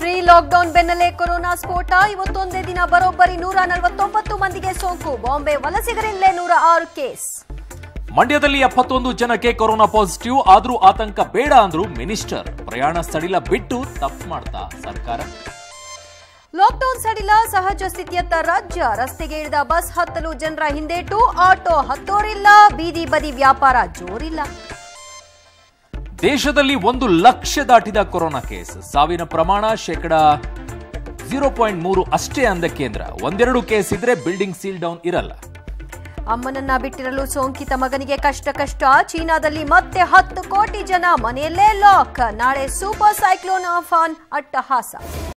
free lockdown ಬೆನ್ನಲ್ಲೇ corona ಸ್ಫೋಟ ಇವತ್ತೊಂದೇ ದಿನ ಬರೋಬ್ಬರಿ ನೂರ ನಲವತ್ತೊಂಬತ್ತು ಮಂದಿಗೆ ಸೋಂಕು ಬಾಂಬೆ ವಲಸಿಗರಿಂದಲೇ ನೂರ ಆರು ಕೇಸ್ ಮಂಡ್ಯದಲ್ಲಿ ಎಪ್ಪತ್ತೊಂದು ಜನಕ್ಕೆ ಕೊರೋನಾ ಪಾಸಿಟಿವ್ ಆದ್ರೂ ಆತಂಕ ಬೇಡ ಅಂದ್ರು ಮಿನಿಸ್ಟರ್ ಪ್ರಯಾಣ ಸಡಿಲ ಬಿಟ್ಟು ತಪ್ಪು ಮಾಡ್ತಾ ಸರ್ಕಾರ ಲಾಕ್ಡೌನ್ ಸಡಿಲ ಸಹಜ ಸ್ಥಿತಿಯತ್ತ ರಾಜ್ಯ ರಸ್ತೆಗೆ ಇಳಿದ ಬಸ್ ಹತ್ತಲು ಜನರ ಹಿಂದೇಟು ಆಟೋ ಹತ್ತೋರಿಲ್ಲ ಬೀದಿ ಬದಿ ವ್ಯಾಪಾರ ಜೋರಿಲ್ಲ ದೇಶದಲ್ಲಿ ಒಂದು ಲಕ್ಷ ದಾಟಿದ ಕೊರೋನಾ ಕೇಸ್ ಸಾವಿನ ಪ್ರಮಾಣ ಶೇಕಡ ಜೀರೋ ಪಾಯಿಂಟ್ ಮೂರು ಅಷ್ಟೇ ಅಂದ ಕೇಂದ್ರ ಒಂದೆರಡು ಕೇಸ್ ಇದ್ರೆ ಬಿಲ್ಡಿಂಗ್ ಸೀಲ್ ಡೌನ್ ಇರಲ್ಲ ಅಮ್ಮನನ್ನ ಬಿಟ್ಟಿರಲು ಸೋಂಕಿತ ಮಗನಿಗೆ ಕಷ್ಟ ಕಷ್ಟ ಚೀನಾದಲ್ಲಿ ಮತ್ತೆ ಹತ್ತು ಕೋಟಿ ಜನ ಮನೆಯಲ್ಲೇ ಲಾಕ್ ನಾಳೆ ಸೂಪರ್ ಸೈಕ್ಲೋನ್ ಆಫಾನ್ ಅಟ್ಟಹಾಸ